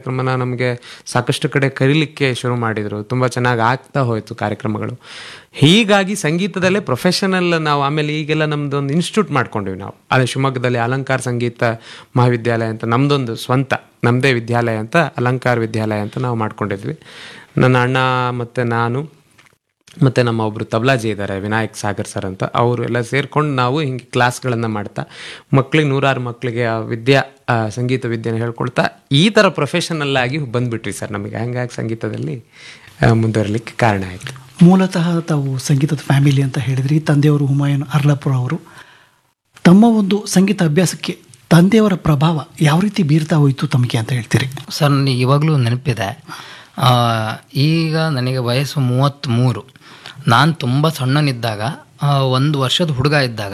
ಕಾರ್ಯಕ್ರಮನ ನಮಗೆ ಸಾಕಷ್ಟು ಕಡೆ ಕರೀಲಿಕ್ಕೆ ಶುರು ಮಾಡಿದರು ತುಂಬ ಚೆನ್ನಾಗಿ ಆಗ್ತಾ ಹೋಯಿತು ಕಾರ್ಯಕ್ರಮಗಳು ಹೀಗಾಗಿ ಸಂಗೀತದಲ್ಲೇ ಪ್ರೊಫೆಷನಲ್ ನಾವು ಆಮೇಲೆ ಈಗೆಲ್ಲ ನಮ್ದು ಒಂದು ಇನ್ಸ್ಟಿಟ್ಯೂಟ್ ಮಾಡ್ಕೊಂಡಿವಿ ನಾವು ಅದೇ ಶಿವಮೊಗ್ಗದಲ್ಲಿ ಅಲಂಕಾರ ಸಂಗೀತ ಮಹಾವಿದ್ಯಾಲಯ ಅಂತ ನಮ್ಮದೊಂದು ಸ್ವಂತ ನಮ್ಮದೇ ವಿದ್ಯಾಲಯ ಅಂತ ಅಲಂಕಾರ ವಿದ್ಯಾಲಯ ಅಂತ ನಾವು ಮಾಡ್ಕೊಂಡಿದ್ವಿ ನನ್ನ ಅಣ್ಣ ಮತ್ತು ನಾನು ಮತ್ತು ನಮ್ಮ ಒಬ್ಬರು ತಬಲಾಜಿ ಇದ್ದಾರೆ ವಿನಾಯಕ್ ಸಾಗರ್ ಸರ್ ಅಂತ ಅವರು ಎಲ್ಲ ಸೇರ್ಕೊಂಡು ನಾವು ಹಿಂಗೆ ಕ್ಲಾಸ್ಗಳನ್ನು ಮಾಡ್ತಾ ಮಕ್ಳಿಗೆ ನೂರಾರು ಮಕ್ಕಳಿಗೆ ಆ ವಿದ್ಯಾ ಆ ಸಂಗೀತ ವಿದ್ಯೆನ ಹೇಳ್ಕೊಳ್ತಾ ಈ ಥರ ಪ್ರೊಫೆಷನಲ್ ಆಗಿ ಬಂದುಬಿಟ್ರಿ ಸರ್ ನಮಗೆ ಹಂಗಾಗಿ ಸಂಗೀತದಲ್ಲಿ ಆ, ಮುಂದುವರಲಿಕ್ಕೆ ಕಾರಣ ಆಯಿತು ಮೂಲತಃ ತಾವು ಸಂಗೀತದ ಫ್ಯಾಮಿಲಿ ಅಂತ ಹೇಳಿದ್ರಿ ತಂದೆಯವರು ಹುಮಾಯೂನ್ ಅರ್ಲಾಪುರ ಅವರು ತಮ್ಮ ಒಂದು ಸಂಗೀತ ಅಭ್ಯಾಸಕ್ಕೆ ತಂದೆಯವರ ಪ್ರಭಾವ ಯಾವ ರೀತಿ ಬೀರ್ತಾ ಹೋಯಿತು ತಮಗೆ ಅಂತ ಹೇಳ್ತೀರಿ ಸರ್ ನನಗೆ ಇವಾಗಲೂ ನೆನಪಿದೆ ಆ, ಈಗ ನನಗೆ ವಯಸ್ಸು ಮೂವತ್ತ್ಮೂರು ನಾನು ತುಂಬ ಸಣ್ಣನಿದ್ದಾಗ ಆ, ಒಂದು ವರ್ಷದ ಹುಡುಗ ಇದ್ದಾಗ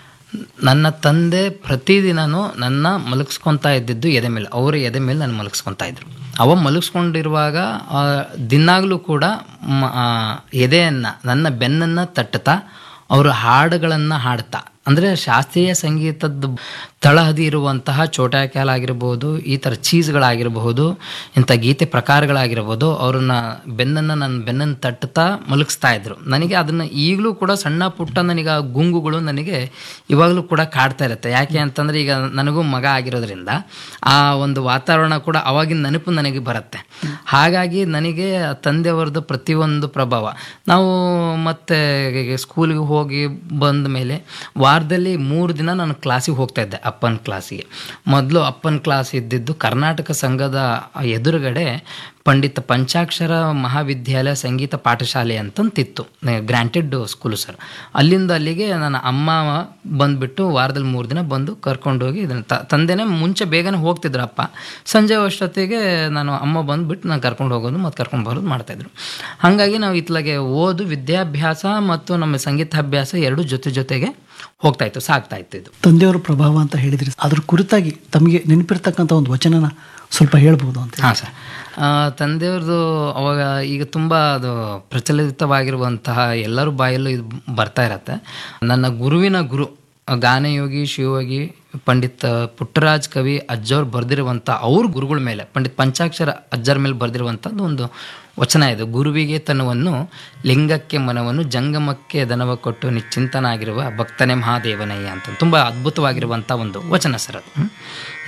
ನನ್ನ ತಂದೆ ಪ್ರತಿದಿನನೂ ನನ್ನ ಮಲಗಿಸ್ಕೊತಾ ಇದ್ದಿದ್ದು ಎದೆ ಮೇಲೆ ಅವರ ಎದೆ ಮೇಲೆ ನಾನು ಮಲಗಿಸ್ಕೊತಾ ಇದ್ರು ಅವ ಮಲಗಿಸ್ಕೊಂಡಿರುವಾಗ ಆ, ದಿನಾಗಲೂ ಕೂಡ ಮ- ಆ, ಎದೆಯನ್ನು ನನ್ನ ಬೆನ್ನನ್ನು ತಟ್ಟುತ್ತಾ ಅವರು ಹಾಡುಗಳನ್ನು ಹಾಡ್ತಾ ಅಂದರೆ ಶಾಸ್ತ್ರೀಯ ಸಂಗೀತದ ತಳಹದಿ ಇರುವಂತಹ ಚೋಟಾ ಕ್ಯಾಲ್ ಆಗಿರ್ಬೋದು ಈ ಥರ ಚೀಸ್ಗಳಾಗಿರಬಹುದು ಇಂಥ ಗೀತೆ ಪ್ರಕಾರಗಳಾಗಿರ್ಬೋದು ಅವ್ರನ್ನ ಬೆನ್ನನ್ನು ನನ್ನ ಬೆನ್ನನ್ನು ತಟ್ಟುತ್ತಾ ಮಲಗಿಸ್ತಾ ಇದ್ರು ನನಗೆ ಅದನ್ನು ಈಗಲೂ ಕೂಡ ಸಣ್ಣ ಪುಟ್ಟ ನನಗೆ ಆ ಗುಂಗುಗಳು ನನಗೆ ಇವಾಗಲೂ ಕೂಡ ಕಾಡ್ತಾ ಇರುತ್ತೆ ಯಾಕೆ ಅಂತಂದರೆ ಈಗ ನನಗೂ ಮಗ ಆಗಿರೋದ್ರಿಂದ ಆ ಒಂದು ವಾತಾವರಣ ಕೂಡ ಅವಾಗಿನ ನೆನಪು ನನಗೆ ಬರುತ್ತೆ ಹಾಗಾಗಿ ನನಗೆ ಆ ತಂದೆಯವರದ್ದು ಪ್ರತಿಯೊಂದು ಪ್ರಭಾವ ನಾವು ಮತ್ತೆ ಸ್ಕೂಲಿಗೆ ಹೋಗಿ ಬಂದ ಮೇಲೆ ವಾರದಲ್ಲಿ ಮೂರು ದಿನ ನಾನು ಕ್ಲಾಸಿಗೆ ಹೋಗ್ತಾ ಇದ್ದೆ ಅಪ್ಪನ ಕ್ಲಾಸಿಗೆ ಮೊದಲು ಅಪ್ಪನ ಕ್ಲಾಸ್ ಇದ್ದಿದ್ದು ಕರ್ನಾಟಕ ಸಂಘದ ಎದುರುಗಡೆ ಪಂಡಿತ ಪಂಚಾಕ್ಷರ ಮಹಾವಿದ್ಯಾಲಯ ಸಂಗೀತ ಪಾಠಶಾಲೆ ಅಂತಂತಿತ್ತು ಗ್ರಾಂಟೆಡ್ ಸ್ಕೂಲು ಸರ್ ಅಲ್ಲಿಂದ ಅಲ್ಲಿಗೆ ನನ್ನ ಅಮ್ಮ ಬಂದುಬಿಟ್ಟು ವಾರದಲ್ಲಿ ಮೂರು ದಿನ ಬಂದು ಕರ್ಕೊಂಡೋಗಿ ಇದನ್ನು ತ ತಂದೆನೇ ಮುಂಚೆ ಬೇಗನೆ ಹೋಗ್ತಿದ್ರು ಅಪ್ಪ ಸಂಜೆ ಅಷ್ಟೊತ್ತಿಗೆ ನಾನು ಅಮ್ಮ ಬಂದುಬಿಟ್ಟು ನಾನು ಕರ್ಕೊಂಡು ಹೋಗೋದು ಮತ್ತು ಕರ್ಕೊಂಡು ಬರೋದು ಮಾಡ್ತಾಯಿದ್ರು ಹಾಗಾಗಿ ನಾವು ಇತ್ಲಾಗೆ ಓದು ವಿದ್ಯಾಭ್ಯಾಸ ಮತ್ತು ನಮ್ಮ ಸಂಗೀತಾಭ್ಯಾಸ ಎರಡು ಜೊತೆ ಜೊತೆಗೆ ಹೋಗ್ತಾ ಇತ್ತು ಸಾಗ್ತಾ ಇತ್ತು ಇದು ತಂದೆಯವರ ಪ್ರಭಾವ ಅಂತ ಹೇಳಿದ್ರಿ ಅದ್ರ ಕುರಿತಾಗಿ ತಮಗೆ ನೆನಪಿರ್ತಕ್ಕಂಥ ಒಂದು ವಚನನ ಸ್ವಲ್ಪ ಹೇಳ್ಬೋದು ಅಂತ ಹಾಂ ಸರ್ ಆ, ತಂದೆಯವ್ರದ್ದು ಅವಾಗ ಈಗ ತುಂಬ ಅದು ಪ್ರಚಲಿತವಾಗಿರುವಂತಹ ಎಲ್ಲರ ಬಾಯಲ್ಲೂ ಇದು ಬರ್ತಾ ಇರತ್ತೆ ನನ್ನ ಗುರುವಿನ ಗುರು ಗಾನಯೋಗಿ ಶಿವಯೋಗಿ ಪಂಡಿತ್ ಪುಟ್ಟರಾಜ್ ಕವಿ ಅಜ್ಜವ್ರು ಬರೆದಿರುವಂಥ ಅವ್ರ ಗುರುಗಳ ಮೇಲೆ ಪಂಡಿತ್ ಪಂಚಾಕ್ಷರ ಅಜ್ಜರ ಮೇಲೆ ಬರೆದಿರುವಂಥದ್ದು ಒಂದು ವಚನ ಇದು ಗುರುವಿಗೆ ತನವನ್ನು ಲಿಂಗಕ್ಕೆ ಮನವನ್ನು ಜಂಗಮಕ್ಕೆ ದನವ ಕೊಟ್ಟು ನಿಶ್ಚಿಂತನಾಗಿರುವ ಭಕ್ತನೇ ಮಹಾದೇವನಯ್ಯ ಅಂತ ತುಂಬ ಅದ್ಭುತವಾಗಿರುವಂಥ ಒಂದು ವಚನ ಸರ್ ಅದು ಹ್ಮ್.